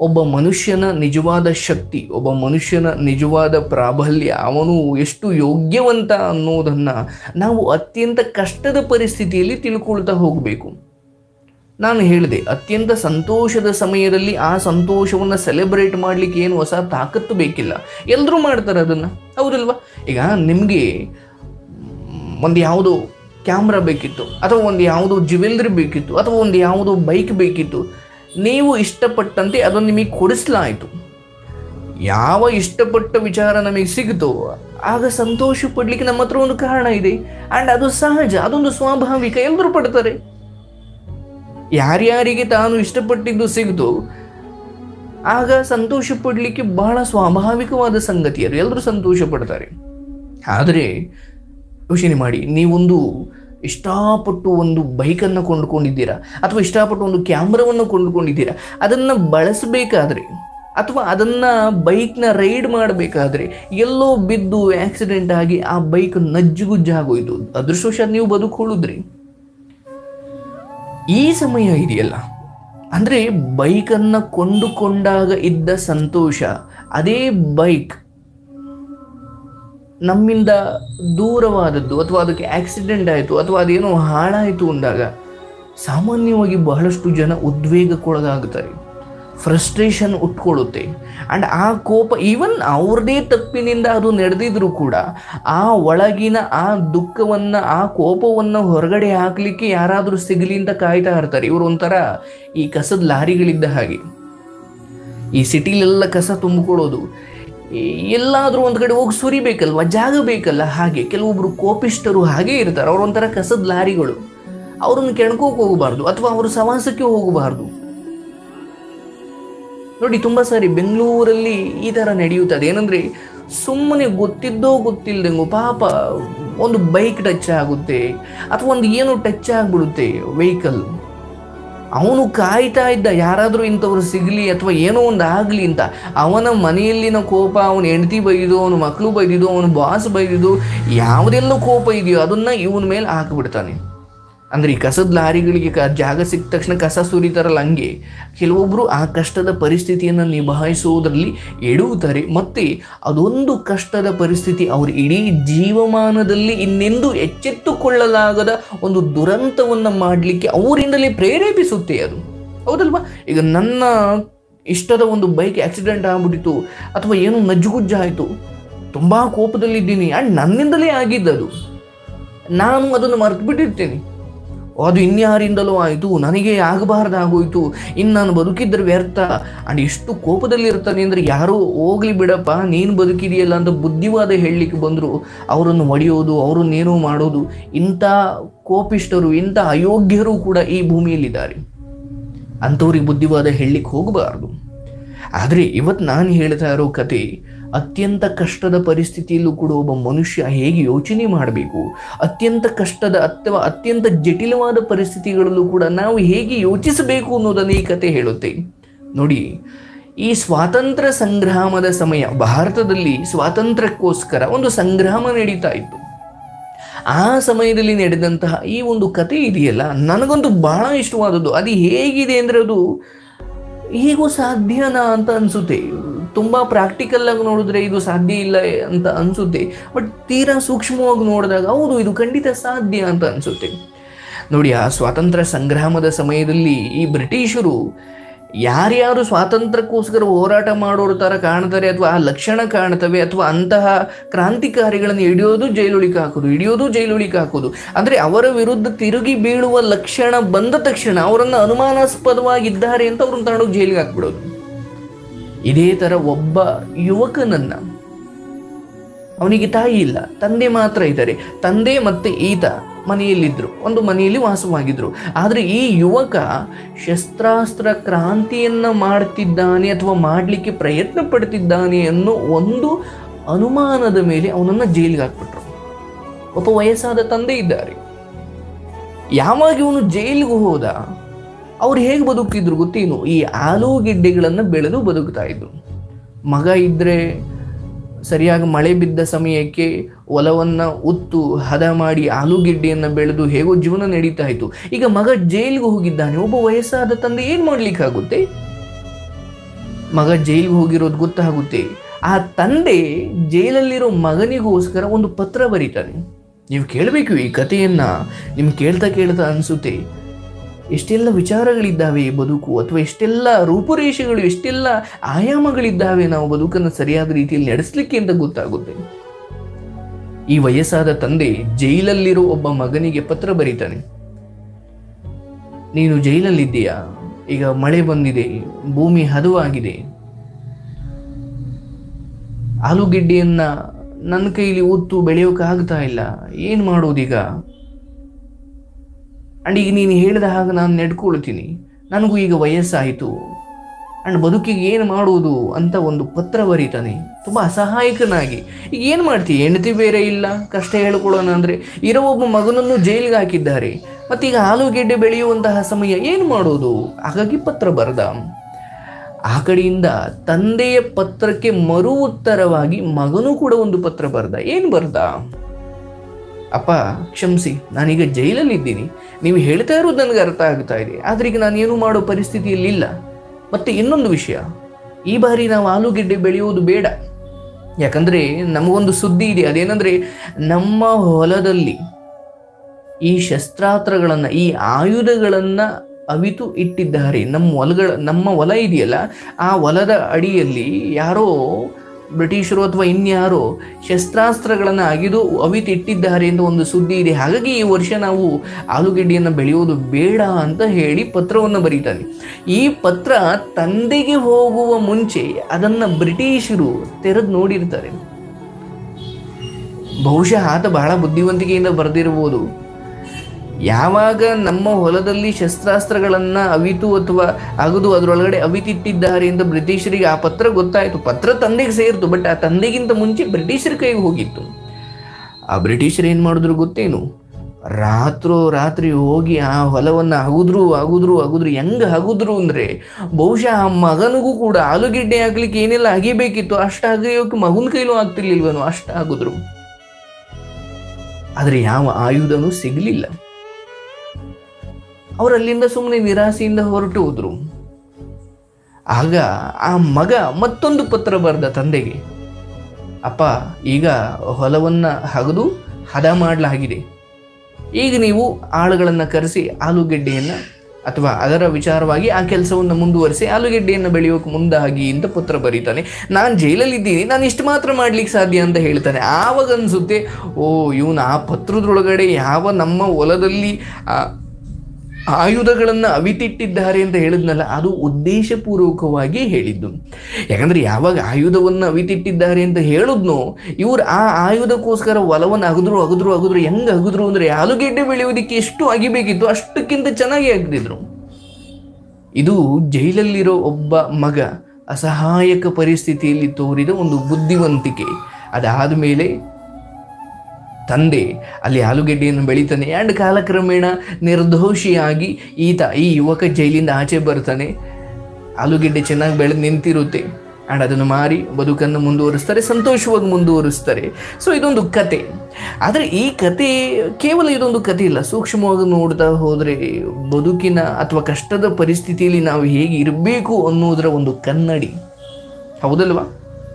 ಒಬ್ಬ ಮನುಷ್ಯನ ನಿಜವಾದ ಶಕ್ತಿ ಒಬ್ಬ ಮನುಷ್ಯನ ನಿಜವಾದ ಪ್ರಾಬಲ್ಯ ಅವನು ಎಷ್ಟು ಯೋಗ್ಯವಂತ ಅನ್ನೋದನ್ನು ನಾವು ಅತ್ಯಂತ ಕಷ್ಟದ ಪರಿಸ್ಥಿತಿಯಲ್ಲಿ ತಿಳ್ಕೊಳ್ತಾ ಹೋಗಬೇಕು ನಾನು ಹೇಳಿದೆ ಅತ್ಯಂತ ಸಂತೋಷದ ಸಮಯದಲ್ಲಿ ಆ ಸಂತೋಷವನ್ನು ಸೆಲೆಬ್ರೇಟ್ ಮಾಡಲಿಕ್ಕೆ ಏನು ಹೊಸ ತಾಕತ್ತು ಬೇಕಿಲ್ಲ ಎಲ್ಲರೂ ಮಾಡ್ತಾರೆ ಅದನ್ನು ಹೌದಲ್ವಾ ಈಗ ನಿಮಗೆ ಒಂದು ಯಾವುದೋ ಕ್ಯಾಮ್ರಾ ಬೇಕಿತ್ತು ಅಥವಾ ಒಂದು ಯಾವುದೋ ಜ್ಯುವೆಲ್ರಿ ಬೇಕಿತ್ತು ಅಥವಾ ಒಂದು ಯಾವುದೋ ಬೈಕ್ ಬೇಕಿತ್ತು ನೀವು ಇಷ್ಟಪಟ್ಟಂತೆ ಅದನ್ನು ನಿಮಗೆ ಕೊಡಿಸ್ಲಾಯಿತು ಯಾವ ಇಷ್ಟಪಟ್ಟ ವಿಚಾರ ನಮಗೆ ಸಿಗುತ್ತೋ ಆಗ ಸಂತೋಷ ಪಡ್ಲಿಕ್ಕೆ ನಮ್ಮ ಹತ್ರ ಒಂದು ಕಾರಣ ಇದೆ ಆ್ಯಂಡ್ ಅದು ಸಹಜ ಅದೊಂದು ಸ್ವಾಭಾವಿಕ ಎಲ್ಲರೂ ಪಡ್ತಾರೆ ಯಾರ್ಯಾರಿಗೆ ತಾನು ಇಷ್ಟಪಟ್ಟಿದ್ದು ಸಿಗುತ್ತೋ ಆಗ ಸಂತೋಷ ಪಡಲಿಕ್ಕೆ ಬಹಳ ಸ್ವಾಭಾವಿಕವಾದ ಸಂಗತಿ ಅದು ಎಲ್ಲರೂ ಸಂತೋಷ ಪಡ್ತಾರೆ ಆದರೆ ಯೋಚನೆ ಮಾಡಿ ನೀವೊಂದು ಇಷ್ಟಪಟ್ಟು ಒಂದು ಬೈಕನ್ನು ಕೊಂಡುಕೊಂಡಿದ್ದೀರಾ ಅಥವಾ ಇಷ್ಟಪಟ್ಟು ಒಂದು ಕ್ಯಾಮ್ರಾವನ್ನು ಕೊಂಡುಕೊಂಡಿದ್ದೀರಾ ಅದನ್ನು ಬಳಸಬೇಕಾದ್ರೆ ಅಥವಾ ಅದನ್ನು ಬೈಕ್ನ ರೈಡ್ ಮಾಡಬೇಕಾದ್ರೆ ಎಲ್ಲೋ ಬಿದ್ದು ಆಕ್ಸಿಡೆಂಟ್ ಆಗಿ ಆ ಬೈಕ್ ನಜ್ಜುಗುಜ್ಜಾಗೋಯ್ತು ಅದೃಷ್ಟವಶಾತ್ ನೀವು ಬದುಕೊಳ್ಳುದ್ರಿ ಈ ಸಮಯ ಇದೆಯಲ್ಲ ಅಂದರೆ ಬೈಕನ್ನು ಕೊಂಡುಕೊಂಡಾಗ ಇದ್ದ ಸಂತೋಷ ಅದೇ ಬೈಕ್ ನಮ್ಮಿಂದ ದೂರವಾದದ್ದು ಅಥವಾ ಅದಕ್ಕೆ ಆಕ್ಸಿಡೆಂಟ್ ಆಯಿತು ಅಥವಾ ಅದೇನೋ ಹಾಳಾಯಿತು ಅಂದಾಗ ಸಾಮಾನ್ಯವಾಗಿ ಬಹಳಷ್ಟು ಜನ ಉದ್ವೇಗಕ್ಕೊಳಗಾಗುತ್ತಾರೆ ಫ್ರಸ್ಟ್ರೇಷನ್ ಉಟ್ಕೊಳ್ಳುತ್ತೆ ಆ್ಯಂಡ್ ಆ ಕೋಪ ಈವನ್ ಅವ್ರದೇ ತಪ್ಪಿನಿಂದ ಅದು ನಡೆದಿದ್ರು ಕೂಡ ಆ ಒಳಗಿನ ಆ ದುಃಖವನ್ನು ಆ ಕೋಪವನ್ನು ಹೊರಗಡೆ ಹಾಕಲಿಕ್ಕೆ ಯಾರಾದರೂ ಸಿಗಲಿ ಅಂತ ಕಾಯ್ತಾ ಇರ್ತಾರೆ ಇವರು ಒಂಥರ ಈ ಕಸದ ಲಾರಿಗಳಿದ್ದ ಹಾಗೆ ಈ ಸಿಟಿಲೆಲ್ಲ ಕಸ ತುಂಬಿಕೊಳ್ಳೋದು ಎಲ್ಲಾದರೂ ಒಂದು ಕಡೆ ಹೋಗಿ ಸುರಿಬೇಕಲ್ವ ಜಾಗ ಬೇಕಲ್ಲ ಹಾಗೆ ಕೆಲವೊಬ್ರು ಕೋಪಿಷ್ಟರು ಹಾಗೆ ಇರ್ತಾರೆ ಅವ್ರು ಒಂಥರ ಕಸದ ಲಾರಿಗಳು ಅವ್ರನ್ನ ಕೆಣ್ಕೋಕ್ ಹೋಗಬಾರ್ದು ಅಥವಾ ಅವ್ರ ಸವಾಸಕ್ಕೆ ಹೋಗಬಾರ್ದು ನೋಡಿ ತುಂಬ ಸಾರಿ ಬೆಂಗಳೂರಲ್ಲಿ ಈ ಥರ ನಡೆಯುತ್ತದೆ ಏನಂದರೆ ಸುಮ್ಮನೆ ಗೊತ್ತಿದ್ದೋ ಗೊತ್ತಿಲ್ಲದಂಗೋ ಪಾಪ ಒಂದು ಬೈಕ್ ಟಚ್ ಆಗುತ್ತೆ ಅಥವಾ ಒಂದು ಏನೋ ಟಚ್ ಆಗಿಬಿಡುತ್ತೆ ವೆಹಿಕಲ್ ಅವನು ಕಾಯ್ತಾ ಇದ್ದ ಯಾರಾದರೂ ಇಂಥವ್ರು ಸಿಗಲಿ ಅಥವಾ ಏನೋ ಒಂದು ಆಗಲಿ ಅಂತ ಅವನ ಮನೆಯಲ್ಲಿನ ಕೋಪ ಅವನ ಹೆಂಡತಿ ಬೈದಿದ್ದು ಅವನ ಮಕ್ಕಳು ಬೈದಿದ್ದು ಅವನ ಬಾಸ್ ಬೈದಿದ್ದು ಯಾವುದೆಲ್ಲ ಕೋಪ ಇದೆಯೋ ಅದನ್ನು ಇವನ ಮೇಲೆ ಹಾಕಿಬಿಡ್ತಾನೆ ಅಂದರೆ ಈ ಕಸದ ಲಾರಿಗಳಿಗೆ ಕ ಜಾಗ ಸಿಕ್ಕ ತಕ್ಷಣ ಕಸ ಸುರಿತಾರಲ್ಲ ಹಂಗೆ ಕೆಲವೊಬ್ಬರು ಆ ಕಷ್ಟದ ಪರಿಸ್ಥಿತಿಯನ್ನು ನಿಭಾಯಿಸುವುದರಲ್ಲಿ ಎಡುತ್ತಾರೆ ಮತ್ತು ಅದೊಂದು ಕಷ್ಟದ ಪರಿಸ್ಥಿತಿ ಅವರು ಇಡೀ ಜೀವಮಾನದಲ್ಲಿ ಇನ್ನೆಂದು ಎಚ್ಚೆತ್ತುಕೊಳ್ಳಲಾಗದ ಒಂದು ದುರಂತವನ್ನು ಮಾಡಲಿಕ್ಕೆ ಅವರಿಂದಲೇ ಪ್ರೇರೇಪಿಸುತ್ತೆ ಅದು ಹೌದಲ್ವಾ ಈಗ ನನ್ನ ಇಷ್ಟದ ಒಂದು ಬೈಕ್ ಆಕ್ಸಿಡೆಂಟ್ ಆಗ್ಬಿಟ್ಟಿತ್ತು ಅಥವಾ ಏನೋ ನಜ್ಜುಗುಜ್ಜಾಯಿತು ತುಂಬ ಕೋಪದಲ್ಲಿದ್ದೀನಿ ಆ್ಯಂಡ್ ನನ್ನಿಂದಲೇ ಆಗಿದ್ದದು ನಾನು ಅದನ್ನು ಮರೆತು ಬಿಟ್ಟಿರ್ತೇನೆ ಅದು ಇನ್ಯಾರಿಂದಲೂ ಆಯಿತು ನನಗೆ ಆಗಬಾರ್ದಾಗೋಯ್ತು ಇನ್ನು ನಾನು ಬದುಕಿದ್ರೆ ವ್ಯರ್ಥ ಅಂಡ್ ಎಷ್ಟು ಕೋಪದಲ್ಲಿ ಇರ್ತಾನೆ ಅಂದರೆ ಯಾರೋ ಹೋಗ್ಲಿ ಬಿಡಪ್ಪ ನೀನು ಬದುಕಿದೆಯಲ್ಲ ಅಂತ ಬುದ್ಧಿವಾದ ಹೇಳಲಿಕ್ಕೆ ಬಂದರು ಅವರನ್ನು ಹೊಡೆಯೋದು ಅವರನ್ನೇನೋ ಮಾಡೋದು ಇಂಥ ಕೋಪಿಷ್ಟರು ಇಂಥ ಅಯೋಗ್ಯರು ಕೂಡ ಈ ಭೂಮಿಯಲ್ಲಿದ್ದಾರೆ ಅಂಥವ್ರಿಗೆ ಬುದ್ಧಿವಾದ ಹೇಳಲಿಕ್ಕೆ ಹೋಗಬಾರ್ದು ಆದರೆ ಇವತ್ತು ನಾನು ಹೇಳ್ತಾ ಇರೋ ಕತೆ ಅತ್ಯಂತ ಕಷ್ಟದ ಪರಿಸ್ಥಿತಿಯಲ್ಲೂ ಕೂಡ ಒಬ್ಬ ಮನುಷ್ಯ ಹೇಗೆ ಯೋಚನೆ ಮಾಡಬೇಕು ಅತ್ಯಂತ ಕಷ್ಟದ ಅಥವಾ ಅತ್ಯಂತ ಜಟಿಲವಾದ ಪರಿಸ್ಥಿತಿಗಳಲ್ಲೂ ಕೂಡ ನಾವು ಹೇಗೆ ಯೋಚಿಸಬೇಕು ಅನ್ನೋದನ್ನು ಈ ಕತೆ ಹೇಳುತ್ತೆ ನೋಡಿ ಈ ಸ್ವಾತಂತ್ರ್ಯ ಸಂಗ್ರಾಮದ ಸಮಯ ಭಾರತದಲ್ಲಿ ಸ್ವಾತಂತ್ರ್ಯಕ್ಕೋಸ್ಕರ ಒಂದು ಸಂಗ್ರಾಮ ನಡೀತಾ ಇತ್ತು ಆ ಸಮಯದಲ್ಲಿ ನಡೆದಂತಹ ಈ ಒಂದು ಕತೆ ಇದೆಯಲ್ಲ ನನಗಂತೂ ಬಹಳ ಇಷ್ಟವಾದದ್ದು ಅದು ಹೇಗಿದೆ ಅಂದರೆ ಅದು ಹೇಗೋ ಸಾಧ್ಯನಾ ಅಂತ ಅನಿಸುತ್ತೆ ತುಂಬ ಪ್ರಾಕ್ಟಿಕಲ್ ಆಗಿ ನೋಡಿದ್ರೆ ಇದು ಸಾಧ್ಯ ಇಲ್ಲ ಅಂತ ಅನಿಸುತ್ತೆ ಬಟ್ ತೀರಾ ಸೂಕ್ಷ್ಮವಾಗಿ ನೋಡಿದಾಗ ಹೌದು ಇದು ಖಂಡಿತ ಸಾಧ್ಯ ಅಂತ ಅನಿಸುತ್ತೆ ನೋಡಿ ಆ ಸ್ವಾತಂತ್ರ್ಯ ಸಂಗ್ರಾಮದ ಸಮಯದಲ್ಲಿ ಈ ಬ್ರಿಟಿಷರು ಯಾರ್ಯಾರು ಸ್ವಾತಂತ್ರ್ಯಕ್ಕೋಸ್ಕರ ಹೋರಾಟ ಮಾಡೋರ ಥರ ಕಾಣ್ತಾರೆ ಅಥವಾ ಆ ಲಕ್ಷಣ ಕಾಣ್ತವೆ ಅಥವಾ ಅಂತಹ ಕ್ರಾಂತಿಕಾರಿಗಳನ್ನು ಹಿಡಿಯೋದು ಜೈಲೊಳಿಗೆ ಹಾಕೋದು ಹಿಡಿಯೋದು ಜೈಲೊಳಿಗೆ ಹಾಕೋದು ಅಂದರೆ ಅವರ ವಿರುದ್ಧ ತಿರುಗಿ ಬೀಳುವ ಲಕ್ಷಣ ಬಂದ ತಕ್ಷಣ ಅವರನ್ನು ಅನುಮಾನಾಸ್ಪದವಾಗಿದ್ದಾರೆ ಅಂತ ಅವ್ರನ್ನ ತಗೊಂಡೋಗಿ ಜೈಲಿಗೆ ಹಾಕ್ಬಿಡೋದು ಇದೇ ಥರ ಒಬ್ಬ ಯುವಕನನ್ನ ಅವನಿಗೆ ತಾಯಿ ಇಲ್ಲ ತಂದೆ ಮಾತ್ರ ಇದ್ದಾರೆ ತಂದೆ ಮತ್ತು ಈತ ಮನೆಯಲ್ಲಿದ್ದರು ಒಂದು ಮನೆಯಲ್ಲಿ ವಾಸವಾಗಿದ್ದರು ಆದರೆ ಈ ಯುವಕ ಶಸ್ತ್ರಾಸ್ತ್ರ ಕ್ರಾಂತಿಯನ್ನು ಮಾಡ್ತಿದ್ದಾನೆ ಅಥವಾ ಮಾಡಲಿಕ್ಕೆ ಪ್ರಯತ್ನ ಪಡ್ತಿದ್ದಾನೆ ಅನ್ನೋ ಒಂದು ಅನುಮಾನದ ಮೇಲೆ ಅವನನ್ನು ಜೈಲಿಗೆ ಹಾಕ್ಬಿಟ್ರು ಒಬ್ಬ ವಯಸ್ಸಾದ ತಂದೆ ಇದ್ದಾರೆ ಯಾವಾಗ ಇವನು ಜೈಲಿಗೆ ಹೋದ ಅವ್ರು ಹೇಗೆ ಬದುಕ್ತಿದ್ರು ಗೊತ್ತೇನು ಈ ಆಲೂಗೆಡ್ಡೆಗಳನ್ನು ಬೆಳೆದು ಬದುಕ್ತಾ ಇದ್ರು ಮಗ ಇದ್ದರೆ ಸರಿಯಾಗಿ ಮಳೆ ಬಿದ್ದ ಸಮಯಕ್ಕೆ ಹೊಲವನ್ನು ಉತ್ತು ಹದ ಮಾಡಿ ಆಲೂಗೆಡ್ಡೆಯನ್ನು ಬೆಳೆದು ಹೇಗೋ ಜೀವನ ನಡೀತಾ ಇತ್ತು ಈಗ ಮಗ ಜೈಲಿಗೆ ಹೋಗಿದ್ದಾನೆ ಒಬ್ಬ ವಯಸ್ಸಾದ ತಂದೆ ಏನು ಮಾಡ್ಲಿಕ್ಕಾಗುತ್ತೆ ಮಗ ಜೈಲಿಗೆ ಹೋಗಿರೋದು ಗೊತ್ತಾಗುತ್ತೆ ಆ ತಂದೆ ಜೈಲಲ್ಲಿರೋ ಮಗನಿಗೋಸ್ಕರ ಒಂದು ಪತ್ರ ಬರೀತಾನೆ ನೀವು ಕೇಳಬೇಕು ಈ ಕಥೆಯನ್ನ ನಿಮ್ಗೆ ಕೇಳ್ತಾ ಕೇಳ್ತಾ ಅನಿಸುತ್ತೆ ಎಷ್ಟೆಲ್ಲ ವಿಚಾರಗಳಿದ್ದಾವೆ ಈ ಬದುಕು ಅಥವಾ ಎಷ್ಟೆಲ್ಲ ರೂಪುರೇಷೆಗಳು ಎಷ್ಟೆಲ್ಲ ಆಯಾಮಗಳಿದ್ದಾವೆ ನಾವು ಬದುಕನ್ನು ಸರಿಯಾದ ರೀತಿಯಲ್ಲಿ ನಡೆಸಲಿಕ್ಕೆ ಅಂತ ಗೊತ್ತಾಗುತ್ತೆ ಈ ವಯಸ್ಸಾದ ತಂದೆ ಜೈಲಲ್ಲಿರೋ ಒಬ್ಬ ಮಗನಿಗೆ ಪತ್ರ ಬರೀತಾನೆ ನೀನು ಜೈಲಲ್ಲಿದ್ದೀಯಾ ಈಗ ಮಳೆ ಬಂದಿದೆ ಭೂಮಿ ಹದವಾಗಿದೆ ಆಲೂಗೆಡ್ಡೆಯನ್ನ ನನ್ನ ಕೈಲಿ ಉತ್ತು ಬೆಳೆಯೋಕೆ ಆಗ್ತಾ ಇಲ್ಲ ಏನು ಮಾಡೋದೀಗ ಅಂಡ್ ಈಗ ನೀನು ಹೇಳಿದ ಹಾಗೆ ನಾನು ನೆಡ್ಕೊಳ್ತೀನಿ ನನಗೂ ಈಗ ವಯಸ್ಸಾಯಿತು ಅಂಡ್ ಬದುಕಿಗೆ ಏನು ಮಾಡುವುದು ಅಂತ ಒಂದು ಪತ್ರ ಬರೀತಾನೆ ತುಂಬ ಅಸಹಾಯಕನಾಗಿ ಈಗ ಏನು ಮಾಡ್ತೀವಿ ಹೆಂಡತಿ ಬೇರೆ ಇಲ್ಲ ಕಷ್ಟ ಹೇಳ್ಕೊಳ್ಳೋಣ ಅಂದರೆ ಇರೋ ಒಬ್ಬ ಮಗನನ್ನು ಜೈಲಿಗೆ ಹಾಕಿದ್ದಾರೆ ಮತ್ತೀಗ ಆಲೂಗೆಡ್ಡೆ ಬೆಳೆಯುವಂತಹ ಸಮಯ ಏನು ಮಾಡೋದು ಹಾಗಾಗಿ ಪತ್ರ ಬರೆದ ಆ ಕಡೆಯಿಂದ ತಂದೆಯ ಪತ್ರಕ್ಕೆ ಮರು ಉತ್ತರವಾಗಿ ಮಗನೂ ಕೂಡ ಒಂದು ಪತ್ರ ಬರೆದ ಏನು ಬರೆದ ಅಪ್ಪ ಕ್ಷಮಿಸಿ ನಾನೀಗ ಜೈಲಲ್ಲಿದ್ದೀನಿ ನೀವು ಹೇಳ್ತಾ ಇರೋದು ನನಗೆ ಅರ್ಥ ಆಗ್ತಾ ಇದೆ ಆದ್ರೆ ಈಗ ನಾನು ಏನು ಮಾಡೋ ಪರಿಸ್ಥಿತಿಯಲ್ಲಿ ಇಲ್ಲ ಮತ್ತೆ ಇನ್ನೊಂದು ವಿಷಯ ಈ ಬಾರಿ ನಾವು ಆಲೂಗೆಡ್ಡೆ ಬೆಳೆಯುವುದು ಬೇಡ ಯಾಕಂದ್ರೆ ನಮಗೊಂದು ಸುದ್ದಿ ಇದೆ ಅದೇನಂದ್ರೆ ನಮ್ಮ ಹೊಲದಲ್ಲಿ ಈ ಶಸ್ತ್ರಾಸ್ತ್ರಗಳನ್ನ ಈ ಆಯುಧಗಳನ್ನ ಅವಿತು ಇಟ್ಟಿದ್ದಾರೆ ನಮ್ಮ ಹೊಲಗಳ ನಮ್ಮ ಹೊಲ ಇದೆಯಲ್ಲ ಆ ಹೊಲದ ಅಡಿಯಲ್ಲಿ ಯಾರೋ ಬ್ರಿಟಿಷರು ಅಥವಾ ಇನ್ಯಾರೋ ಶಸ್ತ್ರಾಸ್ತ್ರಗಳನ್ನು ಅಗಿದು ಅವಿತು ಇಟ್ಟಿದ್ದಾರೆ ಅಂತ ಒಂದು ಸುದ್ದಿ ಇದೆ ಹಾಗಾಗಿ ಈ ವರ್ಷ ನಾವು ಆಲೂಗೆಡ್ಡೆಯನ್ನು ಬೆಳೆಯೋದು ಬೇಡ ಅಂತ ಹೇಳಿ ಪತ್ರವನ್ನು ಬರೀತಾನೆ ಈ ಪತ್ರ ತಂದೆಗೆ ಹೋಗುವ ಮುಂಚೆ ಅದನ್ನ ಬ್ರಿಟಿಷರು ತೆರೆದು ನೋಡಿರ್ತಾರೆ ಬಹುಶಃ ಆತ ಬಹಳ ಬುದ್ಧಿವಂತಿಕೆಯಿಂದ ಬರೆದಿರಬಹುದು ಯಾವಾಗ ನಮ್ಮ ಹೊಲದಲ್ಲಿ ಶಸ್ತ್ರಾಸ್ತ್ರಗಳನ್ನ ಅವಿತು ಅಥವಾ ಅಗದು ಅದರೊಳಗಡೆ ಅವಿತಿಟ್ಟಿದ್ದಾರೆ ಅಂತ ಬ್ರಿಟಿಷರಿಗೆ ಆ ಪತ್ರ ಗೊತ್ತಾಯಿತು ಪತ್ರ ತಂದೆಗೆ ಸೇರಿತು ಬಟ್ ಆ ತಂದೆಗಿಂತ ಮುಂಚೆ ಬ್ರಿಟಿಷರ ಕೈಗೆ ಹೋಗಿತ್ತು ಆ ಬ್ರಿಟಿಷರು ಏನು ಮಾಡಿದ್ರು ಗೊತ್ತೇನು ರಾತ್ರೋ ರಾತ್ರಿ ಹೋಗಿ ಆ ಹೊಲವನ್ನು ಅಗುದ್ರು ಅಗುದ್ರು ಅಗುದ್ರು ಹೆಂಗೆ ಅಗುದ್ರು ಅಂದರೆ ಬಹುಶಃ ಆ ಮಗನಿಗೂ ಕೂಡ ಆಲೂಗೆಡ್ಡೆ ಹಾಕ್ಲಿಕ್ಕೆ ಏನೆಲ್ಲ ಅಗಿಬೇಕಿತ್ತು ಅಷ್ಟು ಅಗಿಯೋಕೆ ಮಗನ ಕೈಲೂ ಆಗ್ತಿರ್ಲಿಲ್ವನು ಅಷ್ಟು ಆಗಿದ್ರು ಆದರೆ ಯಾವ ಆಯುಧನೂ ಸಿಗಲಿಲ್ಲ ಅವರಲ್ಲಿಂದ ಸುಮ್ಮನೆ ನಿರಾಸೆಯಿಂದ ಹೊರಟು ಹೋದ್ರು ಆಗ ಆ ಮಗ ಮತ್ತೊಂದು ಪತ್ರ ಬರೆದ ತಂದೆಗೆ ಅಪ್ಪ ಈಗ ಹೊಲವನ್ನ ಹಗದು ಹದ ಮಾಡಲಾಗಿದೆ ಈಗ ನೀವು ಆಳುಗಳನ್ನು ಕರೆಸಿ ಆಲೂಗೆಡ್ಡೆಯನ್ನು ಅಥವಾ ಅದರ ವಿಚಾರವಾಗಿ ಆ ಕೆಲಸವನ್ನು ಮುಂದುವರಿಸಿ ಆಲೂಗೆಡ್ಡೆಯನ್ನು ಬೆಳೆಯೋಕೆ ಮುಂದಾಗಿ ಅಂತ ಪತ್ರ ಬರೀತಾನೆ ನಾನು ಜೈಲಲ್ಲಿದ್ದೀನಿ ನಾನು ಇಷ್ಟು ಮಾತ್ರ ಮಾಡ್ಲಿಕ್ಕೆ ಸಾಧ್ಯ ಅಂತ ಹೇಳ್ತಾನೆ ಆವಾಗ ಅನ್ಸುತ್ತೆ ಓ ಇವನು ಆ ಪತ್ರದೊಳಗಡೆ ಯಾವ ನಮ್ಮ ಹೊಲದಲ್ಲಿ ಆ ಆಯುಧಗಳನ್ನು ಅವಿತಿಟ್ಟಿದ್ದಾರೆ ಅಂತ ಹೇಳಿದ್ನಲ್ಲ ಅದು ಉದ್ದೇಶಪೂರ್ವಕವಾಗಿ ಹೇಳಿದ್ದು ಯಾಕಂದ್ರೆ ಯಾವಾಗ ಆಯುಧವನ್ನು ಅವಿತಿಟ್ಟಿದ್ದಾರೆ ಅಂತ ಹೇಳಿದ್ನೋ ಇವ್ರು ಆ ಆಯುಧಕ್ಕೋಸ್ಕರ ಹೊಲವನ್ನು ಅಗದ್ರು ಅಗದ್ರು ಅಗದ್ರು ಹೆಂಗ್ ಅಗದ್ರು ಅಂದ್ರೆ ಆಲೂಗೆಡ್ಡೆ ಬೆಳೆಯೋದಕ್ಕೆ ಎಷ್ಟು ಅಗಿಬೇಕಿತ್ತು ಅಷ್ಟಕ್ಕಿಂತ ಚೆನ್ನಾಗಿ ಅಗದಿದ್ರು ಇದು ಜೈಲಲ್ಲಿರೋ ಒಬ್ಬ ಮಗ ಅಸಹಾಯಕ ಪರಿಸ್ಥಿತಿಯಲ್ಲಿ ತೋರಿದ ಒಂದು ಬುದ್ಧಿವಂತಿಕೆ ಅದಾದ ಮೇಲೆ ತಂದೆ ಅಲ್ಲಿ ಆಲೂಗೆಡ್ಡೆಯನ್ನು ಬೆಳಿತಾನೆ ಆ್ಯಂಡ್ ಕಾಲಕ್ರಮೇಣ ನಿರ್ದೋಷಿಯಾಗಿ ಈತ ಈ ಯುವಕ ಜೈಲಿಂದ ಆಚೆ ಬರ್ತಾನೆ ಆಲೂಗೆಡ್ಡೆ ಚೆನ್ನಾಗಿ ಬೆಳೆದು ನಿಂತಿರುತ್ತೆ ಆ್ಯಂಡ್ ಅದನ್ನು ಮಾರಿ ಬದುಕನ್ನು ಮುಂದುವರಿಸ್ತಾರೆ ಸಂತೋಷವಾಗಿ ಮುಂದುವರಿಸ್ತಾರೆ ಸೊ ಇದೊಂದು ಕತೆ ಆದರೆ ಈ ಕತೆ ಕೇವಲ ಇದೊಂದು ಕತೆ ಇಲ್ಲ ಸೂಕ್ಷ್ಮವಾಗಿ ನೋಡ್ತಾ ಹೋದರೆ ಬದುಕಿನ ಅಥವಾ ಕಷ್ಟದ ಪರಿಸ್ಥಿತಿಯಲ್ಲಿ ನಾವು ಹೇಗೆ ಇರಬೇಕು ಅನ್ನೋದರ ಒಂದು ಕನ್ನಡಿ ಹೌದಲ್ವಾ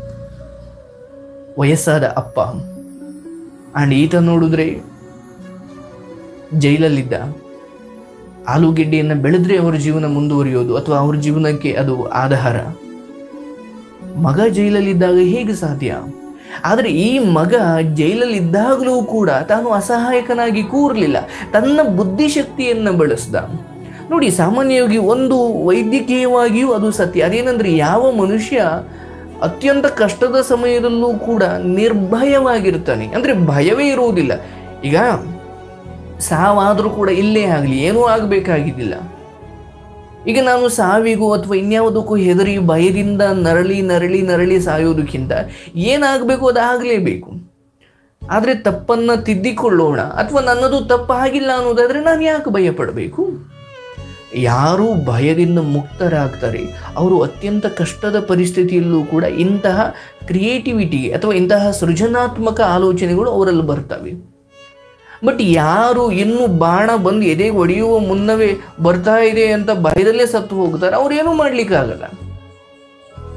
ವಯಸ್ಸಾದ ಅಪ್ಪ ಆ್ಯಂಡ್ ಈತ ನೋಡಿದ್ರೆ ಜೈಲಲ್ಲಿದ್ದ ಆಲೂಗೆಡ್ಡೆಯನ್ನು ಬೆಳೆದ್ರೆ ಅವರ ಜೀವನ ಮುಂದುವರಿಯೋದು ಅಥವಾ ಅವ್ರ ಜೀವನಕ್ಕೆ ಅದು ಆಧಾರ ಮಗ ಜೈಲಲ್ಲಿದ್ದಾಗ ಹೇಗೆ ಸಾಧ್ಯ ಆದರೆ ಈ ಮಗ ಜೈಲಲ್ಲಿದ್ದಾಗಲೂ ಕೂಡ ತಾನು ಅಸಹಾಯಕನಾಗಿ ಕೂರಲಿಲ್ಲ ತನ್ನ ಬುದ್ಧಿಶಕ್ತಿಯನ್ನು ಬಳಸ್ದ ನೋಡಿ ಸಾಮಾನ್ಯವಾಗಿ ಒಂದು ವೈದ್ಯಕೀಯವಾಗಿಯೂ ಅದು ಸತ್ಯ ಅದೇನೆಂದ್ರೆ ಯಾವ ಮನುಷ್ಯ ಅತ್ಯಂತ ಕಷ್ಟದ ಸಮಯದಲ್ಲೂ ಕೂಡ ನಿರ್ಭಯವಾಗಿರ್ತಾನೆ ಅಂದರೆ ಭಯವೇ ಇರುವುದಿಲ್ಲ ಈಗ ಸಾವಾದರೂ ಕೂಡ ಇಲ್ಲೇ ಆಗಲಿ ಏನೂ ಆಗಬೇಕಾಗಿದ್ದಿಲ್ಲ ಈಗ ನಾನು ಸಾವಿಗೂ ಅಥವಾ ಇನ್ಯಾವುದಕ್ಕೂ ಹೆದರಿ ಭಯದಿಂದ ನರಳಿ ನರಳಿ ನರಳಿ ಸಾಯೋದಕ್ಕಿಂತ ಏನಾಗಬೇಕು ಅದು ಆಗಲೇಬೇಕು ಆದರೆ ತಪ್ಪನ್ನು ತಿದ್ದಿಕೊಳ್ಳೋಣ ಅಥವಾ ನನ್ನದು ತಪ್ಪಾಗಿಲ್ಲ ಅನ್ನೋದಾದರೆ ನಾನು ಯಾಕೆ ಭಯ ಪಡಬೇಕು ಯಾರು ಭಯದಿಂದ ಮುಕ್ತರಾಗ್ತಾರೆ ಅವರು ಅತ್ಯಂತ ಕಷ್ಟದ ಪರಿಸ್ಥಿತಿಯಲ್ಲೂ ಕೂಡ ಇಂತಹ ಕ್ರಿಯೇಟಿವಿಟಿ ಅಥವಾ ಇಂತಹ ಸೃಜನಾತ್ಮಕ ಆಲೋಚನೆಗಳು ಅವರಲ್ಲಿ ಬರ್ತವೆ ಬಟ್ ಯಾರು ಇನ್ನು ಬಾಣ ಬಂದು ಎದೆಗೆ ಹೊಡೆಯುವ ಮುನ್ನವೇ ಬರ್ತಾ ಇದೆ ಅಂತ ಭಯದಲ್ಲೇ ಸತ್ತು ಹೋಗ್ತಾರೆ ಅವ್ರು ಏನೂ ಮಾಡ್ಲಿಕ್ಕಾಗಲ್ಲ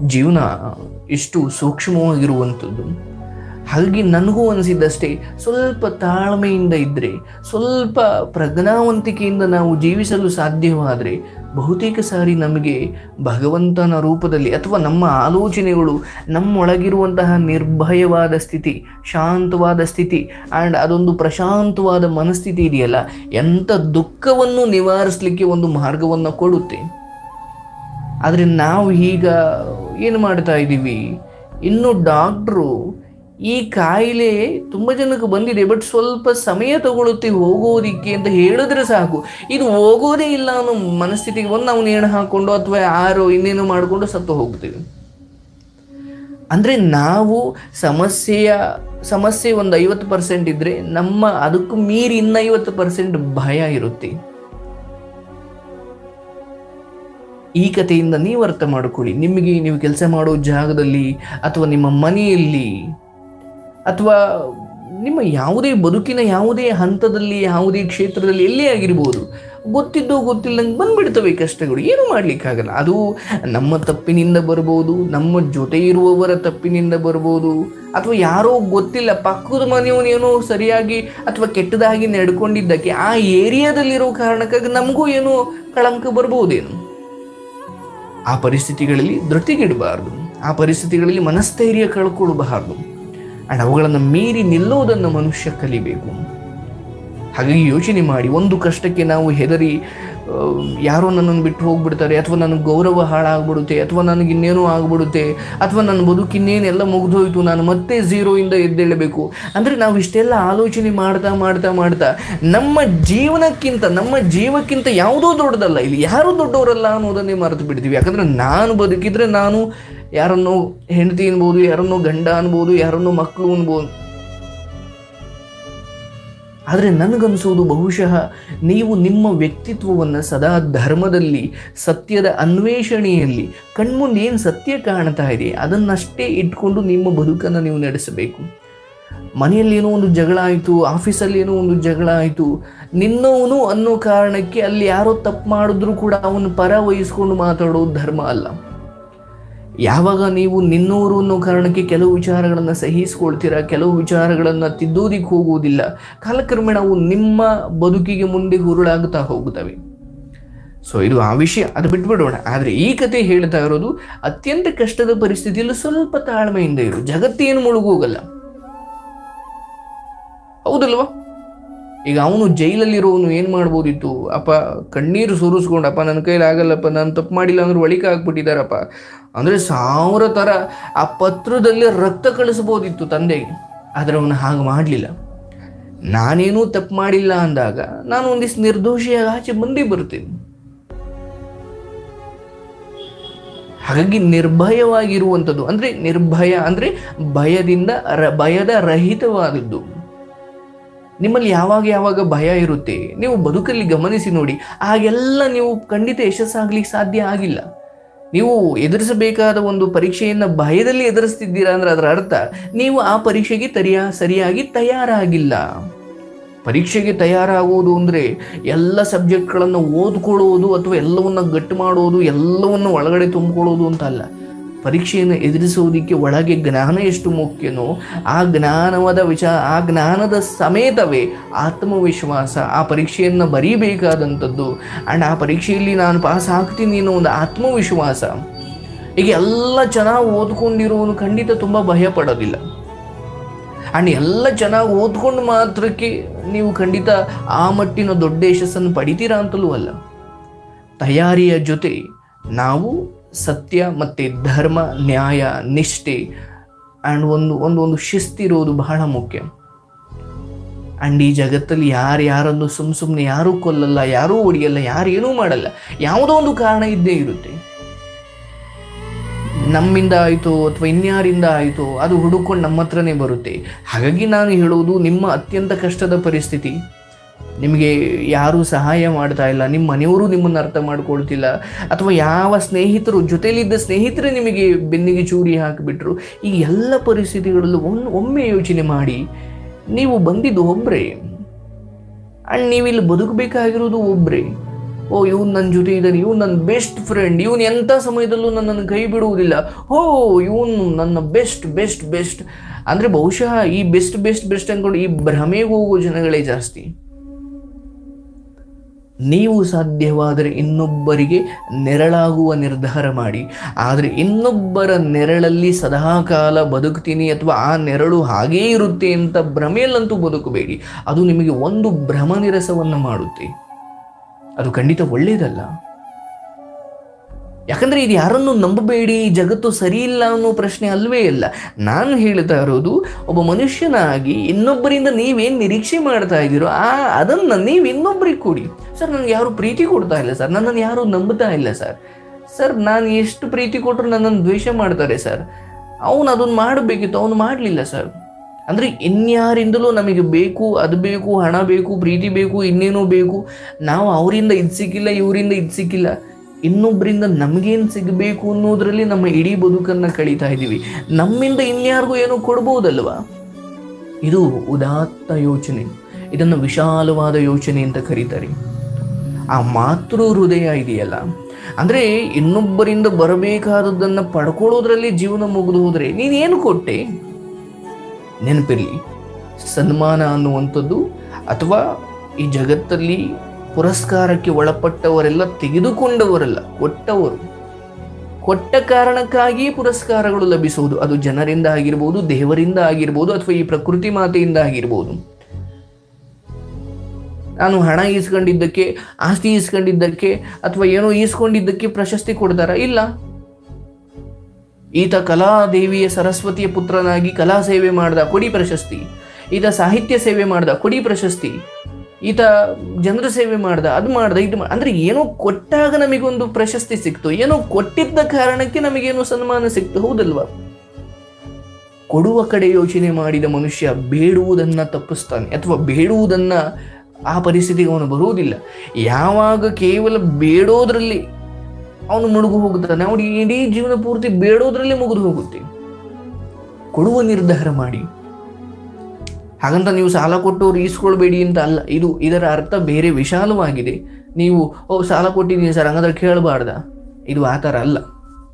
ಜೀವನ ಇಷ್ಟು ಸೂಕ್ಷ್ಮವಾಗಿರುವಂಥದ್ದು ಹಾಗಾಗಿ ನನಗೂ ಅನಿಸಿದ್ದಷ್ಟೇ ಸ್ವಲ್ಪ ತಾಳ್ಮೆಯಿಂದ ಇದ್ದರೆ ಸ್ವಲ್ಪ ಪ್ರಜ್ಞಾವಂತಿಕೆಯಿಂದ ನಾವು ಜೀವಿಸಲು ಸಾಧ್ಯವಾದರೆ ಬಹುತೇಕ ಸಾರಿ ನಮಗೆ ಭಗವಂತನ ರೂಪದಲ್ಲಿ ಅಥವಾ ನಮ್ಮ ಆಲೋಚನೆಗಳು ನಮ್ಮೊಳಗಿರುವಂತಹ ನಿರ್ಭಯವಾದ ಸ್ಥಿತಿ ಶಾಂತವಾದ ಸ್ಥಿತಿ ಆ್ಯಂಡ್ ಅದೊಂದು ಪ್ರಶಾಂತವಾದ ಮನಸ್ಥಿತಿ ಇದೆಯಲ್ಲ ಎಂಥ ದುಃಖವನ್ನು ನಿವಾರಿಸಲಿಕ್ಕೆ ಒಂದು ಮಾರ್ಗವನ್ನು ಕೊಡುತ್ತೆ ಆದರೆ ನಾವು ಈಗ ಏನು ಮಾಡ್ತಾ ಇದ್ದೀವಿ ಇನ್ನು ಡಾಕ್ಟ್ರು ಈ ಕಾಯಿಲೆ ತುಂಬ ಜನಕ್ಕೆ ಬಂದಿದೆ ಬಟ್ ಸ್ವಲ್ಪ ಸಮಯ ತಗೊಳುತ್ತೆ ಹೋಗೋದಿಕ್ಕೆ ಅಂತ ಹೇಳಿದ್ರೆ ಸಾಕು ಇದು ಹೋಗೋದೇ ಇಲ್ಲ ಅನ್ನೋ ಮನಸ್ಥಿತಿಗೆ ಒಂದು ನಾವು ನೇಣು ಹಾಕ್ಕೊಂಡು ಅಥವಾ ಯಾರೋ ಇನ್ನೇನೋ ಮಾಡಿಕೊಂಡು ಸತ್ತು ಹೋಗ್ತೀವಿ ಅಂದರೆ ನಾವು ಸಮಸ್ಯೆಯ ಸಮಸ್ಯೆ ಒಂದು ಐವತ್ತು ಪರ್ಸೆಂಟ್ ಇದ್ದರೆ ನಮ್ಮ ಅದಕ್ಕೂ ಮೀರಿ ಇನ್ನೈವತ್ತು ಪರ್ಸೆಂಟ್ ಭಯ ಇರುತ್ತೆ ಈ ಕಥೆಯಿಂದ ನೀವು ಅರ್ಥ ಮಾಡಿಕೊಳ್ಳಿ ನಿಮಗೆ ನೀವು ಕೆಲಸ ಮಾಡೋ ಜಾಗದಲ್ಲಿ ಅಥವಾ ನಿಮ್ಮ ಮನೆಯಲ್ಲಿ ಅಥವಾ ನಿಮ್ಮ ಯಾವುದೇ ಬದುಕಿನ ಯಾವುದೇ ಹಂತದಲ್ಲಿ ಯಾವುದೇ ಕ್ಷೇತ್ರದಲ್ಲಿ ಎಲ್ಲೇ ಆಗಿರ್ಬೋದು ಗೊತ್ತಿದ್ದೋ ಗೊತ್ತಿಲ್ಲಂಗೆ ಬಂದ್ಬಿಡ್ತವೆ ಕಷ್ಟಗಳು ಏನು ಮಾಡಲಿಕ್ಕಾಗಲ್ಲ ಅದು ನಮ್ಮ ತಪ್ಪಿನಿಂದ ಬರ್ಬೋದು ನಮ್ಮ ಜೊತೆ ಇರುವವರ ತಪ್ಪಿನಿಂದ ಬರ್ಬೋದು ಅಥವಾ ಯಾರೋ ಗೊತ್ತಿಲ್ಲ ಪಕ್ಕದ ಮನೆಯವನೇನೋ ಸರಿಯಾಗಿ ಅಥವಾ ಕೆಟ್ಟದಾಗಿ ನಡ್ಕೊಂಡಿದ್ದಕ್ಕೆ ಆ ಏರಿಯಾದಲ್ಲಿರೋ ಕಾರಣಕ್ಕಾಗಿ ನಮಗೂ ಏನೋ ಕಳಂಕ ಬರ್ಬೋದೇನು ಆ ಪರಿಸ್ಥಿತಿಗಳಲ್ಲಿ ಧೃತಿಗಿಡಬಾರ್ದು ಆ ಪರಿಸ್ಥಿತಿಗಳಲ್ಲಿ ಮನಸ್ಥೈರ್ಯ ಕಳ್ಕೊಳ್ಬಾರ್ದು ಆ್ಯಂಡ್ ಅವುಗಳನ್ನು ಮೀರಿ ನಿಲ್ಲೋದನ್ನು ಮನುಷ್ಯ ಕಲಿಬೇಕು ಹಾಗಾಗಿ ಯೋಚನೆ ಮಾಡಿ ಒಂದು ಕಷ್ಟಕ್ಕೆ ನಾವು ಹೆದರಿ ಆ, ಯಾರೋ ನನ್ನನ್ನು ಬಿಟ್ಟು ಹೋಗ್ಬಿಡ್ತಾರೆ ಅಥವಾ ನನಗೆ ಗೌರವ ಹಾಳಾಗ್ಬಿಡುತ್ತೆ ಅಥವಾ ನನಗೆ ಇನ್ನೇನೋ ಆಗ್ಬಿಡುತ್ತೆ ಅಥವಾ ನನ್ನ ಬದುಕಿನ್ನೇನೆಲ್ಲ ಮುಗಿದೋಯ್ತು ನಾನು ಮತ್ತೆ ಝೀರೋಯಿಂದ ಎದ್ದೇಳಬೇಕು ಅಂದರೆ ನಾವು ಇಷ್ಟೆಲ್ಲ ಆಲೋಚನೆ ಮಾಡ್ತಾ ಮಾಡ್ತಾ ಮಾಡ್ತಾ ನಮ್ಮ ಜೀವನಕ್ಕಿಂತ ನಮ್ಮ ಜೀವಕ್ಕಿಂತ ಯಾವುದೋ ದೊಡ್ಡದಲ್ಲ ಇಲ್ಲಿ ಯಾರೂ ದೊಡ್ಡವರಲ್ಲ ಅನ್ನೋದನ್ನೇ ಮರೆತು ಬಿಡ್ತೀವಿ ಯಾಕಂದರೆ ನಾನು ಬದುಕಿದ್ರೆ ನಾನು ಯಾರನ್ನೋ ಹೆಂಡತಿ ಅನ್ಬೋದು ಯಾರನ್ನೋ ಗಂಡ ಅನ್ಬೋದು ಯಾರನ್ನೋ ಮಕ್ಕಳು ಅನ್ಬೋದು ಆದರೆ ನನಗನ್ಸೋದು ಬಹುಶಃ ನೀವು ನಿಮ್ಮ ವ್ಯಕ್ತಿತ್ವವನ್ನು ಸದಾ ಧರ್ಮದಲ್ಲಿ ಸತ್ಯದ ಅನ್ವೇಷಣೆಯಲ್ಲಿ ಕಣ್ಮುಂದೆ ಏನು ಸತ್ಯ ಕಾಣ್ತಾ ಇದೆ ಅದನ್ನಷ್ಟೇ ಇಟ್ಕೊಂಡು ನಿಮ್ಮ ಬದುಕನ್ನು ನೀವು ನಡೆಸಬೇಕು ಮನೆಯಲ್ಲಿ ಏನೋ ಒಂದು ಜಗಳ ಆಯಿತು ಆಫೀಸಲ್ಲಿ ಏನೋ ಒಂದು ಜಗಳ ಆಯಿತು ನಿನ್ನವನು ಅನ್ನೋ ಕಾರಣಕ್ಕೆ ಅಲ್ಲಿ ಯಾರೋ ತಪ್ಪು ಮಾಡಿದ್ರು ಕೂಡ ಅವನು ಪರ ವಹಿಸ್ಕೊಂಡು ಮಾತಾಡೋದು ಧರ್ಮ ಅಲ್ಲ ಯಾವಾಗ ನೀವು ನಿನ್ನೋರು ಅನ್ನೋ ಕಾರಣಕ್ಕೆ ಕೆಲವು ವಿಚಾರಗಳನ್ನು ಸಹಿಸ್ಕೊಳ್ತೀರಾ ಕೆಲವು ವಿಚಾರಗಳನ್ನು ತಿದ್ದೋದಿಕ್ಕೆ ಹೋಗುವುದಿಲ್ಲ ಕಾಲಕ್ರಮೇಣ ಅವು ನಿಮ್ಮ ಬದುಕಿಗೆ ಮುಂದೆ ಹುರುಳಾಗುತ್ತಾ ಹೋಗುತ್ತವೆ ಸೊ ಇದು ಆ ವಿಷಯ ಅದು ಬಿಟ್ಬಿಡೋಣ ಆದರೆ ಈ ಕತೆ ಹೇಳ್ತಾ ಇರೋದು ಅತ್ಯಂತ ಕಷ್ಟದ ಪರಿಸ್ಥಿತಿಯಲ್ಲಿ ಸ್ವಲ್ಪ ತಾಳ್ಮೆಯಿಂದ ಇರು ಜಗತ್ತೇನು ಮುಳುಗೋಗಲ್ಲ ಹೌದಲ್ವಾ ಈಗ ಅವನು ಜೈಲಲ್ಲಿರೋನು ಏನು ಮಾಡ್ಬೋದಿತ್ತು ಅಪ್ಪ ಕಣ್ಣೀರು ಸುರಿಸ್ಕೊಂಡು ಅಪ್ಪ ನನ್ನ ಕೈಲಿ ಆಗಲ್ಲಪ್ಪ ನಾನು ತಪ್ಪು ಮಾಡಿಲ್ಲ ಅಂದ್ರೆ ಒಳಿಕೆ ಹಾಕ್ಬಿಟ್ಟಿದ್ದಾರಪ್ಪ ಅಂದರೆ ಸಾವಿರ ಥರ ಆ ಪತ್ರದಲ್ಲಿ ರಕ್ತ ಕಳಿಸ್ಬೋದಿತ್ತು ತಂದೆಗೆ ಆದರೆ ಅವನು ಹಾಗೆ ಮಾಡಲಿಲ್ಲ ನಾನೇನೂ ತಪ್ಪು ಮಾಡಿಲ್ಲ ಅಂದಾಗ ನಾನು ಒಂದಿಷ್ಟು ನಿರ್ದೋಷಿಯಾಗಿ ಆಚೆ ಬಂದೇ ಬರ್ತೇನೆ ಹಾಗಾಗಿ ನಿರ್ಭಯವಾಗಿರುವಂಥದ್ದು ಅಂದರೆ ನಿರ್ಭಯ ಅಂದರೆ ಭಯದಿಂದ ರ ಭಯದ ರಹಿತವಾದದ್ದು ನಿಮ್ಮಲ್ಲಿ ಯಾವಾಗ ಯಾವಾಗ ಭಯ ಇರುತ್ತೆ ನೀವು ಬದುಕಲ್ಲಿ ಗಮನಿಸಿ ನೋಡಿ ಆಗೆಲ್ಲ ನೀವು ಖಂಡಿತ ಯಶಸ್ಸಾಗ್ಲಿಕ್ಕೆ ಸಾಧ್ಯ ಆಗಿಲ್ಲ ನೀವು ಎದುರಿಸಬೇಕಾದ ಒಂದು ಪರೀಕ್ಷೆಯನ್ನು ಭಯದಲ್ಲಿ ಎದುರಿಸ್ತಿದ್ದೀರಾ ಅಂದ್ರೆ ಅದರ ಅರ್ಥ ನೀವು ಆ ಪರೀಕ್ಷೆಗೆ ತರಿಯ ಸರಿಯಾಗಿ ತಯಾರಾಗಿಲ್ಲ ಪರೀಕ್ಷೆಗೆ ತಯಾರಾಗುವುದು ಅಂದರೆ ಎಲ್ಲ ಸಬ್ಜೆಕ್ಟ್ಗಳನ್ನು ಓದ್ಕೊಳ್ಳೋದು ಅಥವಾ ಎಲ್ಲವನ್ನು ಗಟ್ಟು ಮಾಡೋದು ಎಲ್ಲವನ್ನು ಒಳಗಡೆ ತುಂಬಿಕೊಳ್ಳೋದು ಅಂತ ಅಲ್ಲ ಪರೀಕ್ಷೆಯನ್ನು ಎದುರಿಸೋದಕ್ಕೆ ಒಳಗೆ ಜ್ಞಾನ ಎಷ್ಟು ಮುಖ್ಯನೋ ಆ ಜ್ಞಾನವಾದ ವಿಚಾರ ಆ ಜ್ಞಾನದ ಸಮೇತವೇ ಆತ್ಮವಿಶ್ವಾಸ ಆ ಪರೀಕ್ಷೆಯನ್ನು ಬರೀಬೇಕಾದಂಥದ್ದು ಆ್ಯಂಡ್ ಆ ಪರೀಕ್ಷೆಯಲ್ಲಿ ನಾನು ಪಾಸ್ ಆಗ್ತೀನಿ ಅನ್ನೋ ಒಂದು ಆತ್ಮವಿಶ್ವಾಸ ಈಗ ಎಲ್ಲ ಚೆನ್ನಾಗಿ ಓದ್ಕೊಂಡಿರೋನು ಖಂಡಿತ ತುಂಬ ಭಯ ಪಡೋದಿಲ್ಲ ಆ್ಯಂಡ್ ಎಲ್ಲ ಚೆನ್ನಾಗಿ ಓದ್ಕೊಂಡು ಮಾತ್ರಕ್ಕೆ ನೀವು ಖಂಡಿತ ಆ ಮಟ್ಟಿನ ದೊಡ್ಡ ಯಶಸ್ಸನ್ನು ಪಡಿತೀರಾ ಅಂತಲೂ ಅಲ್ಲ ತಯಾರಿಯ ಜೊತೆ ನಾವು ಸತ್ಯ ಮತ್ತು ಧರ್ಮ ನ್ಯಾಯ ನಿಷ್ಠೆ ಆ್ಯಂಡ್ ಒಂದು ಒಂದು ಒಂದು ಶಿಸ್ತಿರೋದು ಬಹಳ ಮುಖ್ಯ ಆ್ಯಂಡ್ ಈ ಜಗತ್ತಲ್ಲಿ ಯಾರು ಯಾರನ್ನು ಸುಮ್ಮ ಸುಮ್ಮನೆ ಯಾರೂ ಕೊಲ್ಲಲ್ಲ ಯಾರೂ ಹೊಡಿಯಲ್ಲ ಯಾರು ಏನೂ ಮಾಡಲ್ಲ ಯಾವುದೋ ಒಂದು ಕಾರಣ ಇದ್ದೇ ಇರುತ್ತೆ ನಮ್ಮಿಂದ ಆಯಿತು ಅಥವಾ ಇನ್ಯಾರಿಂದ ಆಯಿತು ಅದು ಹುಡುಕೊಂಡು ನಮ್ಮ ಹತ್ರನೇ ಬರುತ್ತೆ ಹಾಗಾಗಿ ನಾನು ಹೇಳೋದು ನಿಮ್ಮ ಅತ್ಯಂತ ಕಷ್ಟದ ಪರಿಸ್ಥಿತಿ ನಿಮಗೆ ಯಾರೂ ಸಹಾಯ ಮಾಡ್ತಾ ಇಲ್ಲ ನಿಮ್ಮ ಮನೆಯವರು ನಿಮ್ಮನ್ನು ಅರ್ಥ ಮಾಡ್ಕೊಳ್ತಿಲ್ಲ ಅಥವಾ ಯಾವ ಸ್ನೇಹಿತರು ಜೊತೆಯಲ್ಲಿದ್ದ ಸ್ನೇಹಿತರೇ ನಿಮಗೆ ಬೆನ್ನಿಗೆ ಚೂರಿ ಹಾಕಿಬಿಟ್ರು ಈ ಎಲ್ಲ ಪರಿಸ್ಥಿತಿಗಳಲ್ಲೂ ಒನ್ ಒಮ್ಮೆ ಯೋಚನೆ ಮಾಡಿ ನೀವು ಬಂದಿದ್ದು ಒಬ್ಬರೇ ಆ್ಯಂಡ್ ನೀವಿಲ್ಲಿ ಬದುಕಬೇಕಾಗಿರೋದು ಒಬ್ಬರೇ ಓ ಇವನು ನನ್ನ ಜೊತೆ ಇದ್ದಾನೆ ಇವನು ನನ್ನ ಬೆಸ್ಟ್ ಫ್ರೆಂಡ್ ಇವನು ಎಂಥ ಸಮಯದಲ್ಲೂ ನನ್ನನ್ನು ಕೈ ಬಿಡುವುದಿಲ್ಲ ಓ ಇವನು ನನ್ನ ಬೆಸ್ಟ್ ಬೆಸ್ಟ್ ಬೆಸ್ಟ್ ಅಂದರೆ ಬಹುಶಃ ಈ ಬೆಸ್ಟ್ ಬೆಸ್ಟ್ ಬೆಸ್ಟ್ ಅಂದ್ಕೊಂಡು ಈ ಭ್ರಮೆಗೆ ಹೋಗುವ ಜನಗಳೇ ಜಾಸ್ತಿ ನೀವು ಸಾಧ್ಯವಾದರೆ ಇನ್ನೊಬ್ಬರಿಗೆ ನೆರಳಾಗುವ ನಿರ್ಧಾರ ಮಾಡಿ ಆದರೆ ಇನ್ನೊಬ್ಬರ ನೆರಳಲ್ಲಿ ಸದಾಕಾಲ ಬದುಕ್ತೀನಿ ಅಥವಾ ಆ ನೆರಳು ಹಾಗೇ ಇರುತ್ತೆ ಅಂತ ಭ್ರಮೆಯಲ್ಲಂತೂ ಬದುಕಬೇಡಿ ಅದು ನಿಮಗೆ ಒಂದು ಭ್ರಮ ನಿರಸವನ್ನು ಮಾಡುತ್ತೆ ಅದು ಖಂಡಿತ ಒಳ್ಳೆಯದಲ್ಲ ಯಾಕಂದ್ರೆ ಇದು ಯಾರನ್ನು ನಂಬಬೇಡಿ ಜಗತ್ತು ಸರಿ ಇಲ್ಲ ಅನ್ನೋ ಪ್ರಶ್ನೆ ಅಲ್ವೇ ಇಲ್ಲ ನಾನು ಹೇಳ್ತಾ ಇರೋದು ಒಬ್ಬ ಮನುಷ್ಯನಾಗಿ ಇನ್ನೊಬ್ಬರಿಂದ ನೀವೇನು ನಿರೀಕ್ಷೆ ಮಾಡ್ತಾ ಇದ್ದೀರೋ ಆ ಅದನ್ನು ನೀವು ಇನ್ನೊಬ್ಬರಿಗೆ ಕೊಡಿ ಸರ್ ನನಗೆ ಯಾರು ಪ್ರೀತಿ ಕೊಡ್ತಾ ಇಲ್ಲ ಸರ್ ನನ್ನನ್ನು ಯಾರು ನಂಬುತ್ತಾ ಇಲ್ಲ ಸರ್ ಸರ್ ನಾನು ಎಷ್ಟು ಪ್ರೀತಿ ಕೊಟ್ಟರು ನನ್ನನ್ನು ದ್ವೇಷ ಮಾಡ್ತಾರೆ ಸರ್ ಅವನು ಅದನ್ನು ಮಾಡಬೇಕಿತ್ತು ಅವನು ಮಾಡಲಿಲ್ಲ ಸರ್ ಅಂದರೆ ಇನ್ಯಾರಿಂದಲೂ ನಮಗೆ ಬೇಕು ಅದು ಬೇಕು ಹಣ ಬೇಕು ಪ್ರೀತಿ ಬೇಕು ಇನ್ನೇನೋ ಬೇಕು ನಾವು ಅವರಿಂದ ಇದು ಸಿಕ್ಕಿಲ್ಲ ಇವರಿಂದ ಇದು ಸಿಕ್ಕಿಲ್ಲ ಇನ್ನೊಬ್ಬರಿಂದ ನಮಗೇನು ಸಿಗಬೇಕು ಅನ್ನೋದ್ರಲ್ಲಿ ನಮ್ಮ ಇಡೀ ಬದುಕನ್ನು ಕಳೀತಾ ಇದ್ದೀವಿ ನಮ್ಮಿಂದ ಇನ್ಯಾರಿಗೂ ಏನೋ ಕೊಡ್ಬೋದಲ್ವಾ ಇದು ಉದಾತ್ತ ಯೋಚನೆ ಇದನ್ನು ವಿಶಾಲವಾದ ಯೋಚನೆ ಅಂತ ಕರೀತಾರೆ ಆ ಮಾತೃ ಹೃದಯ ಇದೆಯಲ್ಲ ಅಂದರೆ ಇನ್ನೊಬ್ಬರಿಂದ ಬರಬೇಕಾದದ್ದನ್ನು ಪಡ್ಕೊಳ್ಳೋದ್ರಲ್ಲಿ ಜೀವನ ಮುಗಿದು ಹೋದರೆ ನೀನೇನು ಕೊಟ್ಟೆ ನೆನಪಿರಲಿ ಸನ್ಮಾನ ಅನ್ನುವಂಥದ್ದು ಅಥವಾ ಈ ಜಗತ್ತಲ್ಲಿ ಪುರಸ್ಕಾರಕ್ಕೆ ಒಳಪಟ್ಟವರೆಲ್ಲ ತೆಗೆದುಕೊಂಡವರಲ್ಲ ಕೊಟ್ಟವರು ಕೊಟ್ಟ ಕಾರಣಕ್ಕಾಗಿ ಪುರಸ್ಕಾರಗಳು ಲಭಿಸುವುದು ಅದು ಜನರಿಂದ ಆಗಿರ್ಬೋದು ದೇವರಿಂದ ಆಗಿರ್ಬೋದು ಅಥವಾ ಈ ಪ್ರಕೃತಿ ಮಾತೆಯಿಂದ ಆಗಿರ್ಬೋದು ನಾನು ಹಣ ಈಸ್ಕೊಂಡಿದ್ದಕ್ಕೆ ಆಸ್ತಿ ಈಸ್ಕೊಂಡಿದ್ದಕ್ಕೆ ಅಥವಾ ಏನೋ ಈಸ್ಕೊಂಡಿದ್ದಕ್ಕೆ ಪ್ರಶಸ್ತಿ ಕೊಡ್ತಾರ ಇಲ್ಲ ಈತ ಕಲಾದೇವಿಯ ಸರಸ್ವತಿಯ ಪುತ್ರನಾಗಿ ಕಲಾ ಸೇವೆ ಮಾಡ್ದ ಕೊಡಿ ಪ್ರಶಸ್ತಿ ಈತ ಸಾಹಿತ್ಯ ಸೇವೆ ಮಾಡ್ದ ಕೊಡಿ ಪ್ರಶಸ್ತಿ ಈತ ಜನರ ಸೇವೆ ಮಾಡ್ದ ಅದು ಮಾಡ್ದ ಇದು ಮಾ- ಅಂದ್ರೆ ಏನೋ ಕೊಟ್ಟಾಗ ನಮಗೊಂದು ಪ್ರಶಸ್ತಿ ಸಿಕ್ತು ಏನೋ ಕೊಟ್ಟಿದ್ದ ಕಾರಣಕ್ಕೆ ನಮಗೇನೋ ಸನ್ಮಾನ ಸಿಕ್ತು ಹೌದಲ್ವಾ ಕೊಡುವ ಕಡೆ ಯೋಚನೆ ಮಾಡಿದ ಮನುಷ್ಯ ಬೇಡುವುದನ್ನ ತಪ್ಪಿಸ್ತಾನೆ ಅಥವಾ ಬೇಡುವುದನ್ನ ಆ ಪರಿಸ್ಥಿತಿಗೆ ಅವನು ಬರುವುದಿಲ್ಲ ಯಾವಾಗ ಕೇವಲ ಬೇಡೋದ್ರಲ್ಲಿ ಅವನು ಮುಳುಗು ಹೋಗುತ್ತಾನೆ ಅವನು ಇಡೀ ಜೀವನ ಪೂರ್ತಿ ಬೇಡೋದ್ರಲ್ಲಿ ಮುಗಿದು ಹೋಗುತ್ತೆ ಕೊಡುವ ನಿರ್ಧಾರ ಮಾಡಿ ಹಾಗಂತ ನೀವು ಸಾಲ ಕೊಟ್ಟವ್ರು ಈಸ್ಕೊಳ್ಬೇಡಿ ಅಂತ ಅಲ್ಲ ಇದು ಇದರ ಅರ್ಥ ಬೇರೆ ವಿಶಾಲವಾಗಿದೆ ನೀವು ಓ ಸಾಲ ಕೊಟ್ಟಿದ್ದೀನಿ ಸರ್ ಹಂಗಂದ್ರೆ ಕೇಳಬಾರ್ದ ಇದು ಆ ಥರ ಅಲ್ಲ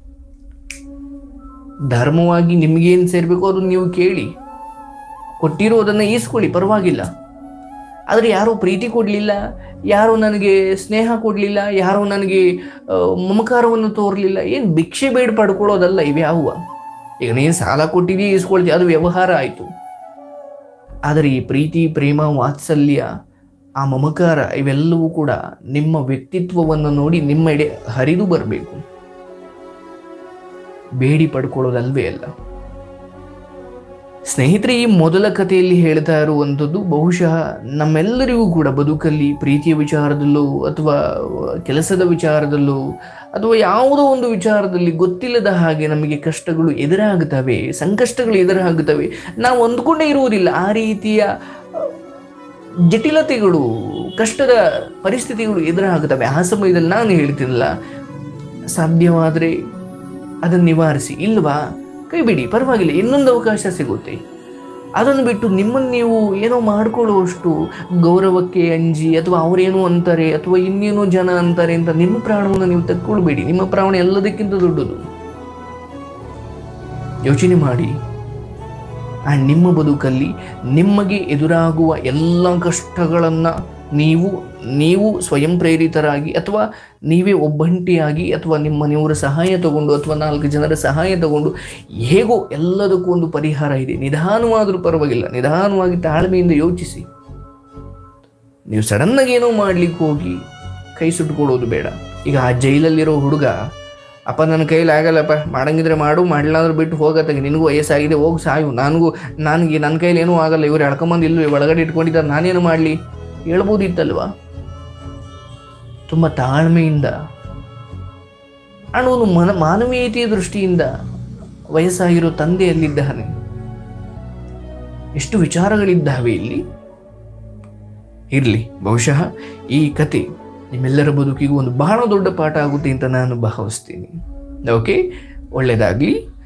ಧರ್ಮವಾಗಿ ನಿಮ್ಗೇನು ಸೇರಬೇಕು ಅದನ್ನು ನೀವು ಕೇಳಿ ಕೊಟ್ಟಿರೋದನ್ನು ಈಸ್ಕೊಳ್ಳಿ ಪರವಾಗಿಲ್ಲ ಆದರೆ ಯಾರೋ ಪ್ರೀತಿ ಕೊಡಲಿಲ್ಲ ಯಾರೋ ನನಗೆ ಸ್ನೇಹ ಕೊಡಲಿಲ್ಲ ಯಾರೋ ನನಗೆ ಆ, ಮಮಕಾರವನ್ನು ತೋರಲಿಲ್ಲ ಏನು ಭಿಕ್ಷೆ ಬೇಡ ಪಡ್ಕೊಳ್ಳೋದಲ್ಲ ಇವ್ಯಾವುವ ಈಗ ನೀನು ಸಾಲ ಕೊಟ್ಟಿದ್ದೀ ಈಸ್ಕೊಳ್ತೀವಿ ಅದು ವ್ಯವಹಾರ ಆಯಿತು ಆದರೆ ಈ ಪ್ರೀತಿ ಪ್ರೇಮ ವಾತ್ಸಲ್ಯ ಆ ಮಮಕಾರ ಇವೆಲ್ಲವೂ ಕೂಡ ನಿಮ್ಮ ವ್ಯಕ್ತಿತ್ವವನ್ನು ನೋಡಿ ನಿಮ್ಮ ಎಡೆ ಹರಿದು ಬರಬೇಕು ಬೇಡಿ ಪಡ್ಕೊಳ್ಳೋದಲ್ವೇ ಅಲ್ಲ ಸ್ನೇಹಿತರೆ ಈ ಮೊದಲ ಕಥೆಯಲ್ಲಿ ಹೇಳ್ತಾ ಇರುವಂಥದ್ದು ಬಹುಶಃ ನಮ್ಮೆಲ್ಲರಿಗೂ ಕೂಡ ಬದುಕಲ್ಲಿ ಪ್ರೀತಿಯ ವಿಚಾರದಲ್ಲೂ ಅಥವಾ ಕೆಲಸದ ವಿಚಾರದಲ್ಲೂ ಅಥವಾ ಯಾವುದೋ ಒಂದು ವಿಚಾರದಲ್ಲಿ ಗೊತ್ತಿಲ್ಲದ ಹಾಗೆ ನಮಗೆ ಕಷ್ಟಗಳು ಎದುರಾಗುತ್ತವೆ ಸಂಕಷ್ಟಗಳು ಎದುರಾಗುತ್ತವೆ ನಾವು ಅಂದ್ಕೊಂಡೇ ಇರುವುದಿಲ್ಲ ಆ ರೀತಿಯ ಆ, ಜಟಿಲತೆಗಳು ಕಷ್ಟದ ಪರಿಸ್ಥಿತಿಗಳು ಎದುರಾಗುತ್ತವೆ ಆ ಸಮಯದಲ್ಲಿ ನಾನು ಹೇಳ್ತೀನಲ್ಲ ಸಾಧ್ಯವಾದರೆ ಅದನ್ನು ನಿವಾರಿಸಿ ಇಲ್ವಾ ಕೈ ಬಿಡಿ ಪರವಾಗಿಲ್ಲ ಇನ್ನೊಂದು ಅವಕಾಶ ಸಿಗುತ್ತೆ ಅದನ್ನು ಬಿಟ್ಟು ನಿಮ್ಮನ್ನು ನೀವು ಏನೋ ಮಾಡ್ಕೊಳ್ಳುವಷ್ಟು ಗೌರವಕ್ಕೆ ಅಂಜಿ ಅಥವಾ ಅವರೇನೋ ಅಂತಾರೆ ಅಥವಾ ಇನ್ನೇನೋ ಜನ ಅಂತಾರೆ ಅಂತ ನಿಮ್ಮ ಪ್ರಾಣವನ್ನು ನೀವು ತಕ್ಕೊಳ್ಬೇಡಿ ನಿಮ್ಮ ಪ್ರಾಣ ಎಲ್ಲದಕ್ಕಿಂತ ದೊಡ್ಡದು ಯೋಚನೆ ಮಾಡಿ ಆ ನಿಮ್ಮ ಬದುಕಲ್ಲಿ ನಿಮಗೆ ಎದುರಾಗುವ ಎಲ್ಲ ಕಷ್ಟಗಳನ್ನು ನೀವು ನೀವು ಸ್ವಯಂ ಪ್ರೇರಿತರಾಗಿ ಅಥವಾ ನೀವೇ ಒಬ್ಬಂಟಿಯಾಗಿ ಅಥವಾ ನಿಮ್ಮ ಮನೆಯವರ ಸಹಾಯ ತಗೊಂಡು ಅಥವಾ ನಾಲ್ಕು ಜನರ ಸಹಾಯ ತಗೊಂಡು ಹೇಗೋ ಎಲ್ಲದಕ್ಕೂ ಒಂದು ಪರಿಹಾರ ಇದೆ ನಿಧಾನವಾದರೂ ಪರವಾಗಿಲ್ಲ ನಿಧಾನವಾಗಿ ತಾಳ್ಮೆಯಿಂದ ಯೋಚಿಸಿ ನೀವು ಸಡನ್ನಾಗಿ ಏನೋ ಮಾಡ್ಲಿಕ್ಕೆ ಹೋಗಿ ಕೈ ಸುಟ್ಕೊಳ್ಳೋದು ಬೇಡ ಈಗ ಆ ಜೈಲಲ್ಲಿರೋ ಹುಡುಗ ಅಪ್ಪ ನನ್ನ ಕೈಲಿ ಆಗಲ್ಲಪ್ಪ ಮಾಡಂಗಿದ್ರೆ ಮಾಡು ಮಾಡಿಲ್ಲ ಅಂದ್ರೆ ಬಿಟ್ಟು ಹೋಗತ್ತಾಗ ನಿನಗೂ ವಯಸ್ಸಾಗಿದೆ ಹೋಗಿ ಸಾಯು ನನಗೂ ನನಗೆ ನನ್ನ ಕೈಲಿ ಏನೂ ಆಗಲ್ಲ ಇವ್ರು ಎಳ್ಕೊಂಬಂದು ಇಲ್ಲಿ ಒಳಗಡೆ ಇಟ್ಕೊಂಡಿದ್ದಾರೆ ನಾನೇನು ಮಾಡಲಿ ಹೇಳ್ಬೋದಿತ್ತಲ್ವಾ ತುಂಬ ತಾಳ್ಮೆಯಿಂದ ಅವನು ಮನ ಮಾನವೀಯತೆಯ ದೃಷ್ಟಿಯಿಂದ ವಯಸ್ಸಾಗಿರೋ ತಂದೆಯಲ್ಲಿದ್ದಾನೆ ಎಷ್ಟು ವಿಚಾರಗಳಿದ್ದಾವೆ ಇಲ್ಲಿ ಇರಲಿ ಬಹುಶಃ ಈ ಕತೆ ನಿಮ್ಮೆಲ್ಲರ ಬದುಕಿಗೂ ಒಂದು ಬಹಳ ದೊಡ್ಡ ಪಾಠ ಆಗುತ್ತೆ ಅಂತ ನಾನು ಭಾವಿಸ್ತೀನಿ ಓಕೆ ಒಳ್ಳೆಯದಾಗಲಿ